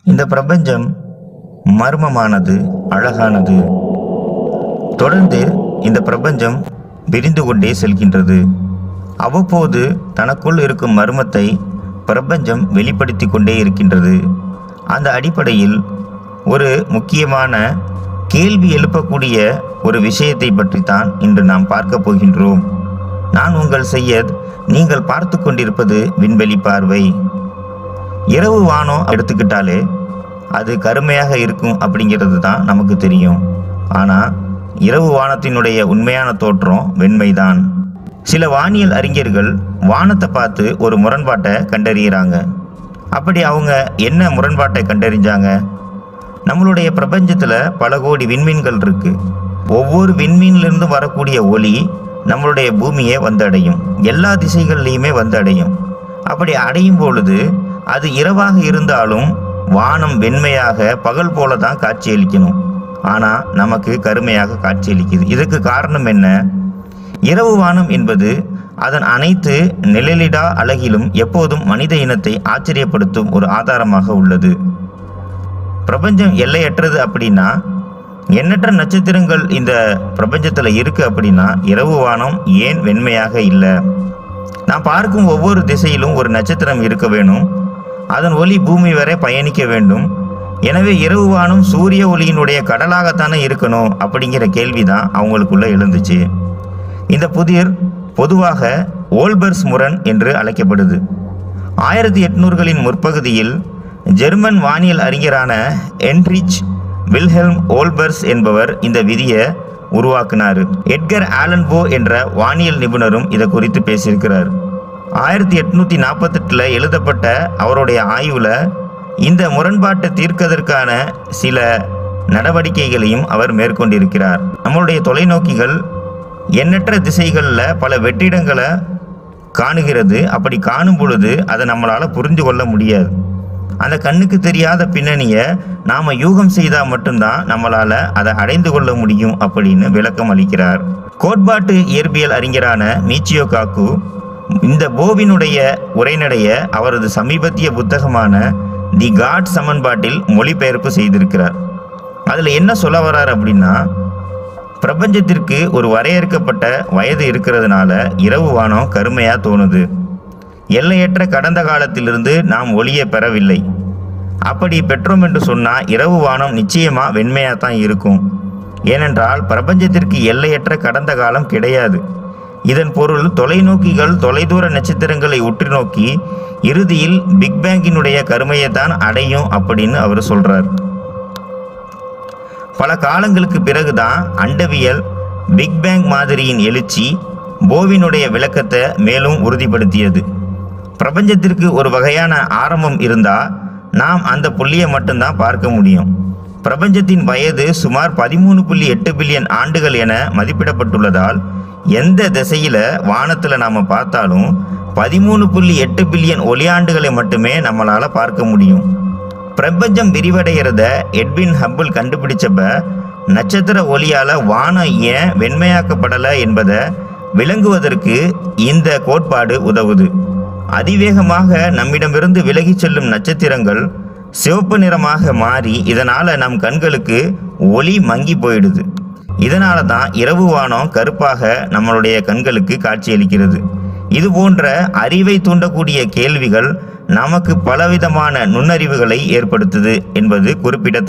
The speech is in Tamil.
இந்த பிரபஞ்சம் மர்மமானது அழகானது தொடர்ந்து இந்த பிரபஞ்சம் விரிந்து கொண்டே செல்கின்றது அவ்வப்போது தனக்குள் இருக்கும் மர்மத்தை பிரபஞ்சம் வெளிப்படுத்தி கொண்டே இருக்கின்றது அந்த அடிப்படையில் ஒரு முக்கியமான கேள்வி எழுப்பக்கூடிய ஒரு விஷயத்தை பற்றி தான் இன்று நாம் பார்க்க போகின்றோம் நான் உங்கள் செய்யத் நீங்கள் பார்த்து கொண்டிருப்பது விண்வெளி பார்வை இரவு வானம் எடுத்துக்கிட்டாலே அது கருமையாக இருக்கும் அப்படிங்கிறது தான் நமக்கு தெரியும் ஆனால் இரவு வானத்தினுடைய உண்மையான தோற்றம் வெண்மைதான் சில வானியல் அறிஞர்கள் வானத்தை பார்த்து ஒரு முரண்பாட்டை கண்டறிகிறாங்க அப்படி அவங்க என்ன முரண்பாட்டை கண்டறிஞ்சாங்க நம்மளுடைய பிரபஞ்சத்தில் பல கோடி விண்மீன்கள் இருக்கு ஒவ்வொரு விண்மீன்லேருந்து வரக்கூடிய ஒளி நம்மளுடைய பூமியை வந்தடையும் எல்லா திசைகள்லையுமே வந்தடையும் அப்படி அடையும் பொழுது அது இரவாக இருந்தாலும் வானம் வெண்மையாக பகல் போல தான் காட்சியளிக்கணும் ஆனால் நமக்கு கருமையாக காட்சியளிக்குது இதுக்கு காரணம் என்ன இரவு வானம் என்பது அதன் அனைத்து நிழலிடா அழகிலும் எப்போதும் மனித இனத்தை ஆச்சரியப்படுத்தும் ஒரு ஆதாரமாக உள்ளது பிரபஞ்சம் எல்லையற்றது அப்படின்னா எண்ணற்ற நட்சத்திரங்கள் இந்த பிரபஞ்சத்தில் இருக்கு அப்படின்னா இரவு வானம் ஏன் வெண்மையாக இல்லை நான் பார்க்கும் ஒவ்வொரு திசையிலும் ஒரு நட்சத்திரம் இருக்க வேணும் அதன் ஒளி பூமி வரை பயணிக்க வேண்டும் எனவே இரவு வானம் சூரிய ஒளியினுடைய கடலாகத்தானே இருக்கணும் அப்படிங்கிற கேள்வி தான் அவங்களுக்குள்ள எழுந்துச்சு இந்த புதிர் பொதுவாக ஓல்பர்ஸ் முரண் என்று அழைக்கப்படுது ஆயிரத்தி எட்நூறுகளின் முற்பகுதியில் ஜெர்மன் வானியல் அறிஞரான என்ரிச் வில்ஹெல்ம் ஓல்பர்ஸ் என்பவர் இந்த விதியை உருவாக்கினார் எட்கர் ஆலன்போ என்ற வானியல் நிபுணரும் இதை குறித்து பேசியிருக்கிறார் ஆயிரத்தி எட்நூற்றி நாற்பத்தெட்டில் எழுதப்பட்ட அவருடைய ஆய்வில் இந்த முரண்பாட்டை தீர்க்கதற்கான சில நடவடிக்கைகளையும் அவர் மேற்கொண்டிருக்கிறார் நம்மளுடைய தொலைநோக்கிகள் எண்ணற்ற திசைகளில் பல வெற்றிடங்களை காணுகிறது அப்படி காணும் பொழுது அதை நம்மளால் புரிந்து கொள்ள முடியாது அந்த கண்ணுக்கு தெரியாத பின்னணியை நாம் யூகம் செய்தால் மட்டும்தான் நம்மளால் அதை அடைந்து கொள்ள முடியும் அப்படின்னு விளக்கம் அளிக்கிறார் கோட்பாட்டு இயற்பியல் அறிஞரான மீச்சியோ காக்கு இந்த போவினுடைய உரைநடைய அவரது சமீபத்திய புத்தகமான தி காட் சமன்பாட்டில் மொழிபெயர்ப்பு செய்திருக்கிறார் அதில் என்ன சொல்ல வர்றார் அப்படின்னா பிரபஞ்சத்திற்கு ஒரு வரையறுக்கப்பட்ட வயது இருக்கிறதுனால இரவு வானம் கருமையாக தோணுது எல்லையற்ற கடந்த காலத்திலிருந்து நாம் ஒளியை பெறவில்லை அப்படி பெற்றோம் என்று சொன்னால் இரவு வானம் நிச்சயமாக வெண்மையாக தான் இருக்கும் ஏனென்றால் பிரபஞ்சத்திற்கு எல்லையற்ற கடந்த காலம் கிடையாது இதன் பொருள் தொலைநோக்கிகள் தொலைதூர நட்சத்திரங்களை உற்று நோக்கி இறுதியில் பிக் பேங்கினுடைய கருமையை தான் அடையும் அப்படின்னு அவர் சொல்கிறார் பல காலங்களுக்கு பிறகுதான் அண்டவியல் பிக் பேங் மாதிரியின் எழுச்சி போவினுடைய விளக்கத்தை மேலும் உறுதிப்படுத்தியது பிரபஞ்சத்திற்கு ஒரு வகையான ஆரம்பம் இருந்தால் நாம் அந்த புள்ளியை மட்டும்தான் பார்க்க முடியும் பிரபஞ்சத்தின் வயது சுமார் பதிமூணு புள்ளி எட்டு பில்லியன் ஆண்டுகள் என மதிப்பிடப்பட்டுள்ளதால் எந்த திசையில் வானத்தில் நாம் பார்த்தாலும் பதிமூணு புள்ளி எட்டு பில்லியன் ஒளியாண்டுகளை மட்டுமே நம்மளால் பார்க்க முடியும் பிரபஞ்சம் விரிவடைகிறத எட்வின் ஹப்பிள் கண்டுபிடிச்சப்ப நட்சத்திர ஒளியால் வானம் ஏன் வெண்மையாக்கப்படலை என்பதை விளங்குவதற்கு இந்த கோட்பாடு உதவுது அதிவேகமாக நம்மிடமிருந்து விலகிச் செல்லும் நட்சத்திரங்கள் சிவப்பு நிறமாக மாறி இதனால் நம் கண்களுக்கு ஒளி மங்கி போயிடுது இதனால தான் இரவு வானம் கருப்பாக நம்மளுடைய கண்களுக்கு காட்சியளிக்கிறது இது போன்ற அறிவை தூண்டக்கூடிய கேள்விகள் நமக்கு பலவிதமான நுண்ணறிவுகளை ஏற்படுத்துது என்பது குறிப்பிட